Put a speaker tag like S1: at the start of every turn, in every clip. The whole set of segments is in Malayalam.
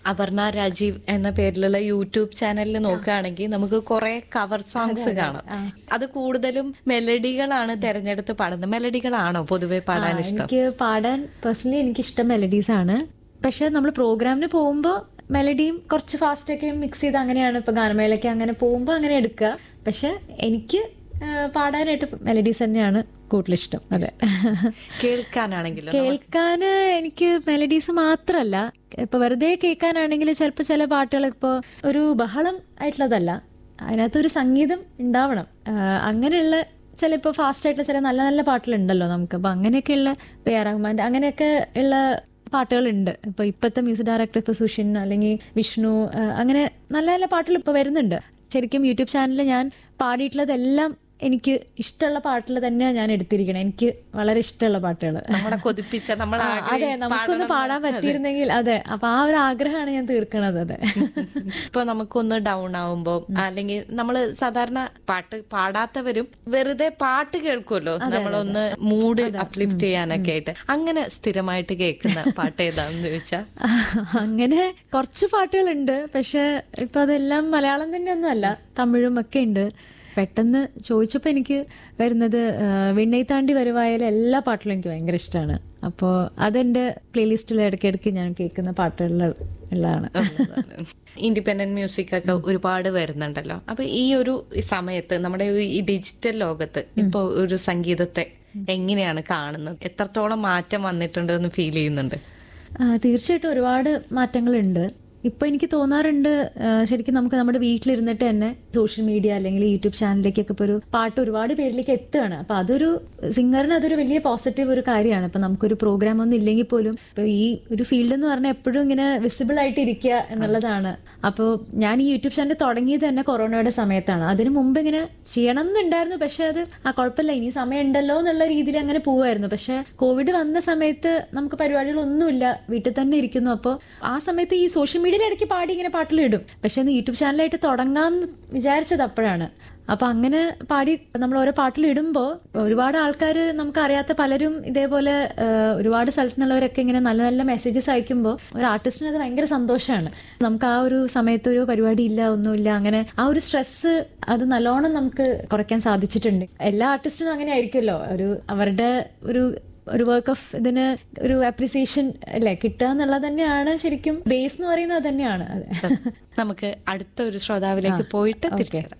S1: അപർണ രാജീവ് എന്ന പേരിലുള്ള യൂട്യൂബ് ചാനലിൽ നോക്കുകയാണെങ്കിൽ നമുക്ക് കുറെ കവർ സോങ്സ് കാണാം അത് കൂടുതലും മെലഡികളാണ് തെരഞ്ഞെടുത്ത് പാടുന്നത് മെലഡികളാണോ പൊതുവെ പാടാൻ ഇഷ്ടം
S2: എനിക്ക് പാടാൻ പേഴ്സണലി എനിക്ക് ഇഷ്ടം മെലഡീസ് ആണ് പക്ഷെ നമ്മൾ പ്രോഗ്രാമിന് പോകുമ്പോൾ മെലഡിയും കുറച്ച് ഫാസ്റ്റ് ഒക്കെ മിക്സ് ചെയ്ത് അങ്ങനെയാണ് ഇപ്പൊ ഗാനമേളയ്ക്ക് അങ്ങനെ പോകുമ്പോൾ അങ്ങനെ എടുക്കുക പക്ഷെ എനിക്ക് ആ, പാടാനായിട്ട് മെലഡീസ് തന്നെയാണ് കൂടുതലിഷ്ടം അതെ
S1: കേൾക്കാനാണെങ്കിലും
S2: കേൾക്കാന് എനിക്ക് മെലഡീസ് മാത്രല്ല ഇപ്പൊ വെറുതെ കേൾക്കാനാണെങ്കിൽ ചിലപ്പോൾ ചില പാട്ടുകൾ ഇപ്പോൾ ഒരു ബഹളം ആയിട്ടുള്ളതല്ല അതിനകത്തൊരു സംഗീതം ഉണ്ടാവണം ആ, അങ്ങനെയുള്ള ചില ഇപ്പോൾ ഫാസ്റ്റ് ആയിട്ടുള്ള ചില നല്ല നല്ല പാട്ടുകളുണ്ടല്ലോ നമുക്ക് അപ്പൊ അങ്ങനെയൊക്കെയുള്ള എ ആർ റഹ്മാന്റെ അങ്ങനെയൊക്കെ ഉള്ള പാട്ടുകളുണ്ട് ഇപ്പൊ ഇപ്പോഴത്തെ മ്യൂസിക് ഡയറക്ടർ ഇപ്പൊ സുഷിൻ അല്ലെങ്കിൽ വിഷ്ണു ആ, അങ്ങനെ നല്ല നല്ല പാട്ടുകൾ ഇപ്പൊ വരുന്നുണ്ട് ശരിക്കും യൂട്യൂബ് ചാനലിൽ ഞാൻ പാടിയിട്ടുള്ളതെല്ലാം എനിക്ക് ഇഷ്ടമുള്ള പാട്ടിൽ തന്നെയാണ് ഞാൻ എടുത്തിരിക്കുന്നത് എനിക്ക് വളരെ ഇഷ്ടമുള്ള പാട്ടുകൾ
S1: നമ്മളെ കൊതിപ്പിച്ച നമ്മൾ
S2: ആ, അതെ നമുക്കൊന്ന് പാടാൻ പറ്റിയിരുന്നെങ്കിൽ അതെ അപ്പൊ ആ ഒരു ആഗ്രഹമാണ് ഞാൻ തീർക്കണത് അതെ
S1: ഇപ്പൊ നമുക്കൊന്ന് ഡൗൺ ആവുമ്പോ അല്ലെങ്കിൽ നമ്മൾ സാധാരണ പാട്ട് പാടാത്തവരും വെറുതെ പാട്ട് കേൾക്കുമല്ലോ നമ്മളൊന്ന് മൂഡ് അപ്ലിഫ്റ്റ് ചെയ്യാനൊക്കെ ആയിട്ട് അങ്ങനെ സ്ഥിരമായിട്ട് കേൾക്കുന്ന പാട്ട് ഏതാന്ന് ചോദിച്ചാ
S2: അങ്ങനെ കുറച്ച് പാട്ടുകളുണ്ട് പക്ഷെ ഇപ്പൊ അതെല്ലാം മലയാളം തന്നെയൊന്നും അല്ല തമിഴും ഒക്കെ ഉണ്ട് പെട്ടെന്ന് ചോദിച്ചപ്പോൾ എനിക്ക് വരുന്നത് ആ, വിണ്ണൈ താണ്ടി വരുവായാലും എല്ലാ പാട്ടിലും എനിക്ക് ഭയങ്കര ഇഷ്ടമാണ് അപ്പോൾ അതെന്റെ പ്ലേലിസ്റ്റിൽ ഇടയ്ക്കിടയ്ക്ക് ഞാൻ കേൾക്കുന്ന പാട്ടുകളിൽ ഉള്ളതാണ്
S1: ഇൻഡിപെൻഡന്റ് മ്യൂസിക് ഒക്കെ ഒരുപാട് വരുന്നുണ്ടല്ലോ അപ്പൊ ഈ ഒരു സമയത്ത് നമ്മുടെ ഈ ഡിജിറ്റൽ ലോകത്ത് ഇപ്പൊ ഒരു സംഗീതത്തെ എങ്ങനെയാണ് കാണുന്നത് എത്രത്തോളം മാറ്റം വന്നിട്ടുണ്ട് എന്ന് ഫീൽ ചെയ്യുന്നുണ്ട്
S2: ആ, തീർച്ചയായിട്ടും ഒരുപാട് മാറ്റങ്ങളുണ്ട് ഇപ്പൊ എനിക്ക് തോന്നാറുണ്ട് ആ, ശരിക്കും നമുക്ക് നമ്മുടെ വീട്ടിലിരുന്നിട്ട് തന്നെ സോഷ്യൽ മീഡിയ അല്ലെങ്കിൽ യൂട്യൂബ് ചാനലിലേക്കൊക്കെ ഇപ്പൊ ഒരു പാട്ട് ഒരുപാട് പേരിലേക്ക് എത്തുകയാണ് അപ്പൊ അതൊരു സിംഗറിന് അതൊരു വലിയ പോസിറ്റീവ് ഒരു കാര്യമാണ് ഇപ്പൊ നമുക്കൊരു പ്രോഗ്രാം ഒന്നും ഇല്ലെങ്കിൽ പോലും ഇപ്പൊ ഈ ഒരു ഫീൽഡ് എന്ന് പറഞ്ഞാൽ എപ്പോഴും ഇങ്ങനെ വിസിബിൾ ആയിട്ട് ഇരിക്കുക എന്നുള്ളതാണ് അപ്പോൾ ഞാൻ ഈ യൂട്യൂബ് ചാനൽ തുടങ്ങിയത് തന്നെ കൊറോണയുടെ സമയത്താണ് അതിനു മുമ്പ് ഇങ്ങനെ ചെയ്യണം എന്നുണ്ടായിരുന്നു പക്ഷെ അത് ആ കുഴപ്പമില്ല ഇനി സമയം ഉണ്ടല്ലോ എന്നുള്ള രീതിയിൽ അങ്ങനെ പോവായിരുന്നു പക്ഷെ കോവിഡ് വന്ന സമയത്ത് നമുക്ക് പരിപാടികളൊന്നുമില്ല വീട്ടിൽ തന്നെ ഇരിക്കുന്നു അപ്പോൾ ആ സമയത്ത് ഈ സോഷ്യൽ മീഡിയയിൽ ഇടയ്ക്ക് പാടി ഇങ്ങനെ പാട്ടിലിടും പക്ഷെ ഒന്ന് യൂട്യൂബ് ചാനലായിട്ട് തുടങ്ങാം എന്ന് വിചാരിച്ചത് അപ്പോഴാണ് അപ്പൊ അങ്ങനെ പാടി നമ്മൾ ഓരോ പാട്ടിൽ ഇടുമ്പോൾ ഒരുപാട് ആൾക്കാർ നമുക്ക് അറിയാത്ത പലരും ഇതേപോലെ ആ, ഒരുപാട് സ്ഥലത്തു നിന്നുള്ളവരൊക്കെ ഇങ്ങനെ നല്ല നല്ല മെസ്സേജസ് അയക്കുമ്പോൾ ഒരു ആർട്ടിസ്റ്റിന് അത് ഭയങ്കര സന്തോഷമാണ് നമുക്ക് ആ ഒരു സമയത്ത് ഒരു പരിപാടി ഇല്ല ഒന്നുമില്ല അങ്ങനെ ആ ഒരു സ്ട്രെസ് അത് നല്ലോണം നമുക്ക് കുറയ്ക്കാൻ സാധിച്ചിട്ടുണ്ട് എല്ലാ ആർട്ടിസ്റ്റിനും അങ്ങനെ ആയിരിക്കുമല്ലോ ഒരു അവരുടെ ഒരു ഒരു വർക്ക് ഓഫ് ഇതിന് ഒരു അപ്രിസിയേഷൻ അല്ലേ കിട്ടുക എന്നുള്ളത് തന്നെയാണ് ശരിക്കും ബേസ് എന്ന് പറയുന്നത് അത് തന്നെയാണ് അതെ
S1: നമുക്ക് അടുത്ത ഒരു ശ്രോതാവിലേക്ക് പോയിട്ട് തിരിച്ചു വരാം.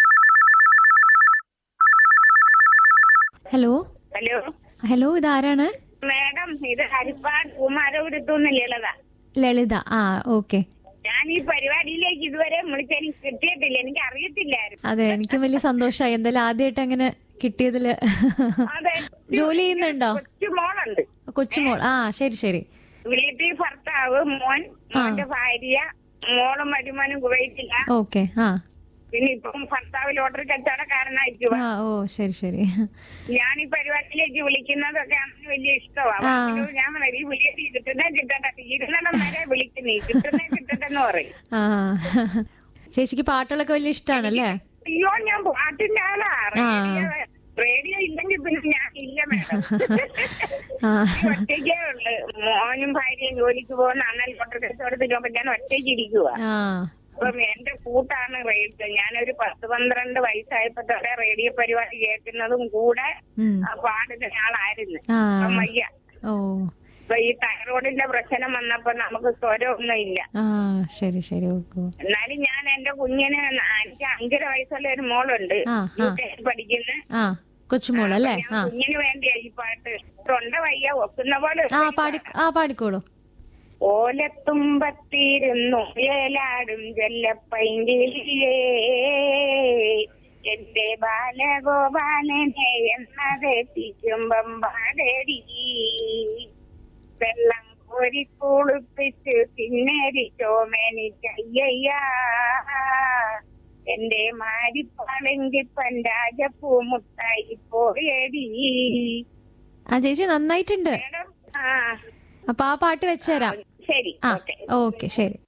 S2: ഹലോ
S3: ഹലോ
S2: ഹലോ ഇതാരാണ്
S3: മാഡം ഇത് ഹരിപ്പാട് കുമാരപുരത്തുനിന്ന് ലളിത
S2: ലളിത ആ ഓക്കെ
S3: ഞാൻ ഈ പരിപാടിയിലേക്ക് ഇതുവരെ വിളിച്ചെനിക്ക് കിട്ടിയിട്ടില്ല എനിക്ക് അറിയത്തില്ലായിരുന്നു
S2: അതെ എനിക്കും വലിയ സന്തോഷമായി എന്തായാലും ആദ്യമായിട്ട് അങ്ങനെ കിട്ടിയതില്
S3: അതെ
S2: ജോലി ചെയ്യുന്നുണ്ടോ
S3: കൊച്ചു മോളുണ്ട്
S2: കൊച്ചുമോൾ ആ ശരി ശരി
S3: വീട്ടിൽ ഭർത്താവ് മോൻ മോന്റെ ഭാര്യ മോളും മരുമോനും കുവൈറ്റില്ല
S2: ഓക്കെ ആ
S3: പിന്നെ ഇപ്പം ഭർത്താവ് ലോട്ടറി കച്ചവടക്കാരനായിരിക്കും
S2: ആ ഓ ശരി ശരി
S3: ഞാൻ ഈ പരിപാടിയിലേക്ക് വിളിക്കുന്നതൊക്കെ അവന് വലിയ ഇഷ്ടമാണ്
S2: ആ.
S3: അവനോട് ഞാൻ പറയും, ഈ വിളിയത് കിട്ടുന്നേ കിട്ടട്ടെ ഇരുന്നിടം വരെ വിളിക്കുന്നേ കിട്ടുന്നേ കിട്ടട്ടെ എന്ന് പറയും
S2: ആ ചേച്ചിക്ക് പാട്ടുകളൊക്കെ വലിയ ഇഷ്ടമാണല്ലേ
S3: അയ്യോ ഞാൻ പാട്ടിന്റെ ആളാ
S2: ആ.
S3: റേഡിയോ റേഡിയോ ഇല്ലെങ്കിൽ പിന്നെ ഞാൻ ഇല്ല മേഡം
S2: ആ
S3: ഈ ഒറ്റയ്ക്കേ ഉള്ളു മോനും ഭാര്യയും ജോലിക്ക് പോകുന്ന അണ്ണൻ ലോട്ടറി കച്ചവടത്തിലൊക്കെ ഞാൻ ഒറ്റയ്ക്ക് ഇരിക്കുക
S2: ആ
S3: അപ്പം എന്റെ കൂട്ടാണ് റേഡിയോ ഞാനൊരു പത്ത് പന്ത്രണ്ട് വയസ്സായപ്പോ തൊട്ടേ റേഡിയോ പരിപാടി കേൾക്കുന്നതും കൂടെ
S2: ഉം.
S3: ആ പാടുന്ന ആളായിരുന്നു
S2: ആ
S3: അപ്പം വയ്യ
S2: ഓ
S3: ഇപ്പൊ ഈ തൈറോയിഡിന്റെ പ്രശ്നം വന്നപ്പോ നമുക്ക് സ്വരമൊന്നും ഇല്ല
S2: ആ ശരി ശരി ഓക്കെ
S3: എന്നാലും ഞാൻ എന്റെ കുഞ്ഞിന് എനിക്ക് അഞ്ചര വയസ്സുള്ള ഒരു മോളുണ്ട്
S2: ആ,
S3: യു
S2: ആ.
S3: കെ പഠിക്കുന്ന
S2: ആ കൊച്ചുമോൾ അല്ലേ
S3: ഞാൻ
S2: ആ
S3: കുഞ്ഞിന് വേണ്ടിയാ ഈ പാട്ട് തൊണ്ട വയ്യ ഒക്കുന്ന പോലെ
S2: ആ പാടി ആ പാടിക്കോളൂ
S3: ഓലത്തുമ്പത്തിരുന്നു ഏലാടും ജല്ലപ്പൈങ്കിളിയേ എന്റെ ബാലഗോപാലനെ എന്നതെത്തിക്കുമ്പം പാടടി വെള്ളം കോരി കുളിപ്പിച്ച് തിന്നേരിച്ചോമേനിക്കയ്യ എന്റെ മാരിപ്പാളെങ്കിപ്പൻ രാജപ്പൂ മുട്ടായി പോയടി
S2: ആ ചേച്ചി നന്നായിട്ടുണ്ട്
S3: മേഡം ആ
S2: അപ്പൊ ആ പാട്ട് വെച്ചുതരാം
S3: ശരി
S2: ആ
S3: ഓക്കെ
S2: ഓക്കെ ശരി